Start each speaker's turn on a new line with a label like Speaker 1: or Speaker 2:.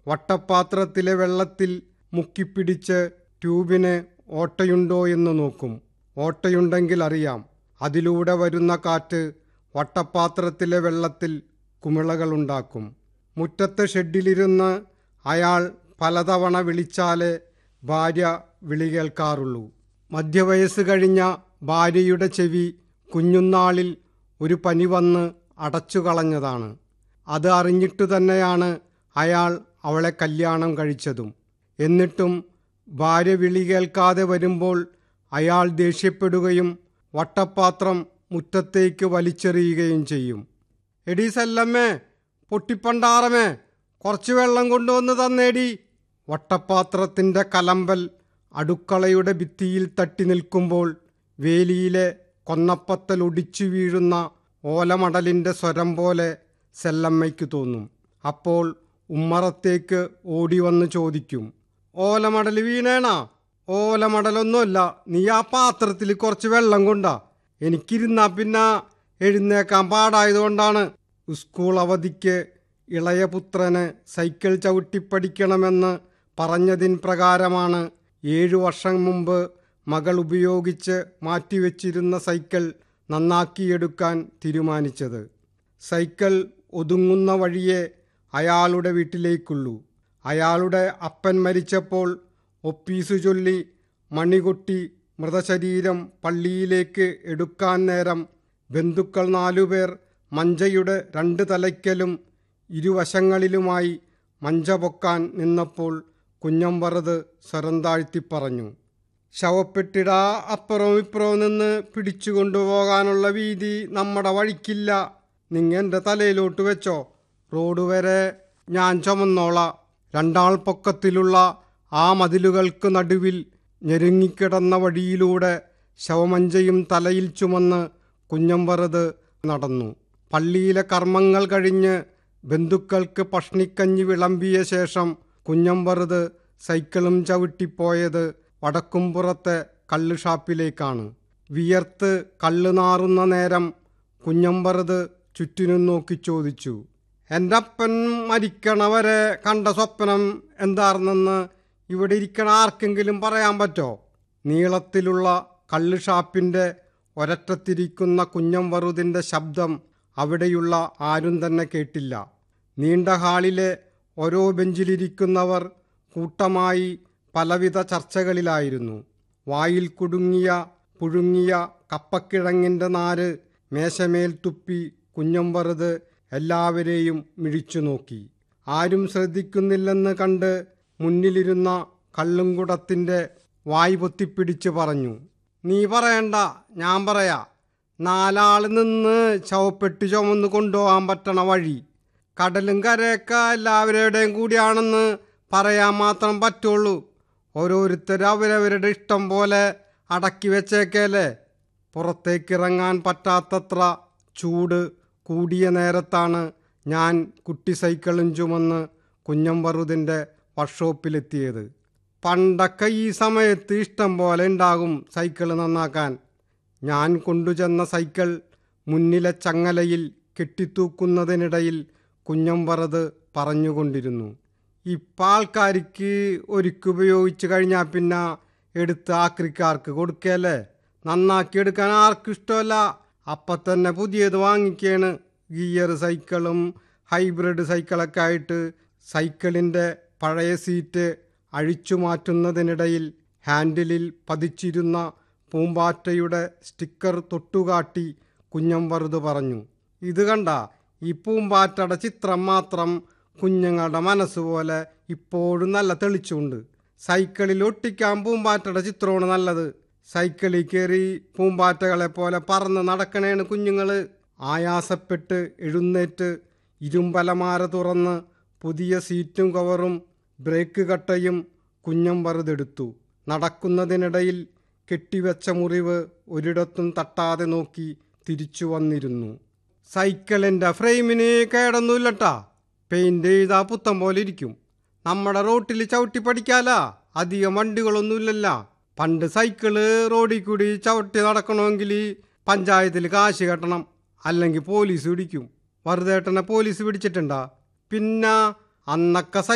Speaker 1: വട്ടപാത്രത്തിലെ വെള്ളത്തിൽ മുക്കിപ്പിടിച്ച് ട്യൂബിന് ഓട്ടയുണ്ടോ എന്ന് നോക്കും ഓട്ടയുണ്ടെങ്കിൽ അറിയാം അതിലൂടെ വരുന്ന കാറ്റ് വട്ടപാത്രത്തിലെ വെള്ളത്തിൽ കുമിളകളുണ്ടാക്കും മുറ്റത്തെ ഷെഡിലിരുന്ന് അയാൾ പലതവണ വിളിച്ചാലേ ഭാര്യ വിളി കേൾക്കാറുള്ളൂ മധ്യവയസ്സ് കഴിഞ്ഞ ഭാര്യയുടെ ചെവി കുഞ്ഞുനാളിൽ ഒരു പനി വന്ന് അടച്ചു കളഞ്ഞതാണ് അത് അറിഞ്ഞിട്ടു തന്നെയാണ് അയാൾ അവളെ കല്യാണം കഴിച്ചതും എന്നിട്ടും ഭാര്യ വിളി കേൾക്കാതെ വരുമ്പോൾ അയാൾ ദേഷ്യപ്പെടുകയും വട്ടപ്പാത്രം മുറ്റത്തേക്ക് വലിച്ചെറിയുകയും ചെയ്യും എടീ സല്ലമ്മേ പൊട്ടിപ്പണ്ടാറമേ കുറച്ച് വെള്ളം കൊണ്ടുവന്ന് തന്നേടി വട്ടപ്പാത്രത്തിൻ്റെ കലമ്പൽ അടുക്കളയുടെ ഭിത്തിയിൽ തട്ടി നിൽക്കുമ്പോൾ വേലിയിലെ കൊന്നപ്പത്തൽ ഒടിച്ചു വീഴുന്ന ഓലമടലിൻ്റെ സ്വരം പോലെ സെല്ലമ്മയ്ക്ക് തോന്നും അപ്പോൾ ഉമ്മറത്തേക്ക് ഓടി വന്ന് ചോദിക്കും ഓലമടൽ വീണേണാ ഓലമടലൊന്നുമല്ല നീ ആ പാത്രത്തിൽ കുറച്ച് വെള്ളം കൊണ്ടാ എനിക്കിരുന്നാ പിന്നെ എഴുന്നേക്കാൻ പാടായതുകൊണ്ടാണ് സ്കൂൾ അവധിക്ക് ഇളയ പുത്രന് സൈക്കിൾ ചവിട്ടിപ്പടിക്കണമെന്ന് പറഞ്ഞതിൻ പ്രകാരമാണ് ഏഴു വർഷം മുമ്പ് മകൾ ഉപയോഗിച്ച് മാറ്റിവെച്ചിരുന്ന സൈക്കിൾ നന്നാക്കിയെടുക്കാൻ തീരുമാനിച്ചത് സൈക്കിൾ ഒതുങ്ങുന്ന വഴിയേ അയാളുടെ വീട്ടിലേക്കുള്ളൂ അയാളുടെ അപ്പൻ മരിച്ചപ്പോൾ ഒപ്പീസു ചൊല്ലി മണികൊട്ടി മൃതശരീരം പള്ളിയിലേക്ക് എടുക്കാൻ നേരം ബന്ധുക്കൾ നാലുപേർ മഞ്ചയുടെ രണ്ട് തലയ്ക്കലും ഇരുവശങ്ങളിലുമായി മഞ്ച പൊക്കാൻ നിന്നപ്പോൾ കുഞ്ഞമ്പറത് സ്വരം താഴ്ത്തി പറഞ്ഞു ശവപ്പെട്ടിടാ അപ്പുറവും ഇപ്പുറവും നിന്ന് പിടിച്ചു കൊണ്ടുപോകാനുള്ള വീതി നമ്മുടെ വഴിക്കില്ല നിങ്ങ എൻ്റെ തലയിലോട്ട് വെച്ചോ റോഡ് വരെ ഞാൻ ചുമന്നോളാം രണ്ടാൾ പൊക്കത്തിലുള്ള ആ മതിലുകൾക്ക് നടുവിൽ ഞെരുങ്ങിക്കിടന്ന വഴിയിലൂടെ ശവമഞ്ചയും തലയിൽ ചുമന്ന് കുഞ്ഞമ്പറത് നടന്നു പള്ളിയിലെ കർമ്മങ്ങൾ കഴിഞ്ഞ് ബന്ധുക്കൾക്ക് പഷ്ണിക്കഞ്ഞി വിളമ്പിയ ശേഷം കുഞ്ഞമ്പറുത് സൈക്കിളും ചവിട്ടിപ്പോയത് വടക്കുംപുറത്തെ കള്ള് ഷാപ്പിലേക്കാണ് വിയർത്ത് കള്ള് നാറുന്ന നേരം കുഞ്ഞമ്പറുത് ചുറ്റിനും നോക്കി ചോദിച്ചു എൻ്റെ അപ്പൻ മരിക്കണവരെ കണ്ട സ്വപ്നം എന്താർന്നെന്ന് ഇവിടെ ഇരിക്കണ ആർക്കെങ്കിലും പറയാൻ പറ്റോ നീളത്തിലുള്ള കള്ള് ഷാപ്പിൻ്റെ ഒരറ്റത്തിരിക്കുന്ന കുഞ്ഞംവറുതിൻ്റെ ശബ്ദം അവിടെയുള്ള ആരും തന്നെ കേട്ടില്ല നീണ്ട ഹാളിലെ ഓരോ ബെഞ്ചിലിരിക്കുന്നവർ കൂട്ടമായി പലവിധ ചർച്ചകളിലായിരുന്നു വായിൽ കുടുങ്ങിയ പുഴുങ്ങിയ കപ്പക്കിഴങ്ങിൻ്റെ നാര് മേശമേൽ തുപ്പി കുഞ്ഞമ്പറുത് എല്ലാവരെയും മിഴിച്ചു നോക്കി ആരും ശ്രദ്ധിക്കുന്നില്ലെന്ന് കണ്ട് മുന്നിലിരുന്ന കള്ളുംകുടത്തിൻ്റെ വായ് പൊത്തിപ്പിടിച്ച് പറഞ്ഞു നീ പറയണ്ട ഞാൻ പറയാ നാലാള് നിന്ന് ചവപ്പെട്ടി ചുമന്ന് കൊണ്ടുപോകാൻ പറ്റണ വഴി കടലും കരയൊക്കെ എല്ലാവരുടെയും കൂടിയാണെന്ന് പറയാൻ മാത്രം പറ്റുള്ളൂ ഓരോരുത്തർ അവരവരുടെ ഇഷ്ടം പോലെ അടക്കി വെച്ചേക്കല്ലേ പുറത്തേക്കിറങ്ങാൻ പറ്റാത്തത്ര ചൂട് കൂടിയ നേരത്താണ് ഞാൻ കുട്ടി സൈക്കിളും ചുമന്ന് കുഞ്ഞമ്പറുതിൻ്റെ വർക്ക്ഷോപ്പിലെത്തിയത് പണ്ടൊക്കെ ഈ സമയത്ത് ഇഷ്ടം പോലെ ഉണ്ടാകും സൈക്കിൾ നന്നാക്കാൻ ഞാൻ കൊണ്ടുചെന്ന സൈക്കിൾ മുന്നിലെ ചങ്ങലയിൽ കെട്ടിത്തൂക്കുന്നതിനിടയിൽ കുഞ്ഞമ്പറത് പറഞ്ഞുകൊണ്ടിരുന്നു ഇപ്പം ആൾക്കാർക്ക് ഒരുക്ക് ഉപയോഗിച്ച് കഴിഞ്ഞാൽ പിന്നെ എടുത്ത് ആക്രിക്കാർക്ക് കൊടുക്കല്ലേ നന്നാക്കി എടുക്കാൻ ആർക്കും ഇഷ്ടമല്ല അപ്പം തന്നെ പുതിയത് വാങ്ങിക്കാണ് ഗിയർ സൈക്കിളും ഹൈബ്രിഡ് സൈക്കിളൊക്കെ ആയിട്ട് സൈക്കിളിൻ്റെ പഴയ സീറ്റ് അഴിച്ചു മാറ്റുന്നതിനിടയിൽ ഹാൻഡിലിൽ പതിച്ചിരുന്ന പൂമ്പാറ്റയുടെ സ്റ്റിക്കർ തൊട്ടുകാട്ടി കുഞ്ഞമ്പറുത് പറഞ്ഞു ഇത് കണ്ട ഈ പൂമ്പാറ്റയുടെ ചിത്രം മാത്രം കുഞ്ഞുങ്ങളുടെ മനസ്സുപോലെ ഇപ്പോഴും നല്ല തെളിച്ചുണ്ട് സൈക്കിളിൽ ഒട്ടിക്കാൻ പൂമ്പാറ്റയുടെ ചിത്രമാണ് നല്ലത് സൈക്കിളിൽ കയറി പൂമ്പാറ്റകളെ പോലെ പറന്ന് നടക്കണേണ് കുഞ്ഞുങ്ങൾ ആയാസപ്പെട്ട് എഴുന്നേറ്റ് ഇരുമ്പലമാര തുറന്ന് പുതിയ സീറ്റും കവറും ബ്രേക്ക് കട്ടയും കുഞ്ഞം വറുതെടുത്തു നടക്കുന്നതിനിടയിൽ കെട്ടിവെച്ച മുറിവ് ഒരിടത്തും തട്ടാതെ നോക്കി തിരിച്ചു വന്നിരുന്നു സൈക്കിളിൻ്റെ ഫ്രെയിമിന് കേടൊന്നുമില്ലട്ടാ പെയിൻ്റ് ചെയ്താൽ പുത്തം പോലെ ഇരിക്കും നമ്മുടെ റോട്ടിൽ ചവിട്ടി പഠിക്കാലാ അധികം വണ്ടികളൊന്നുമില്ലല്ല പണ്ട് സൈക്കിള് റോഡിൽ കൂടി ചവിട്ടി നടക്കണമെങ്കിൽ പഞ്ചായത്തിൽ കാശ് കെട്ടണം അല്ലെങ്കിൽ പോലീസ് പിടിക്കും വെറുതെ പോലീസ് പിടിച്ചിട്ടുണ്ടാ പിന്നെ അന്നൊക്കെ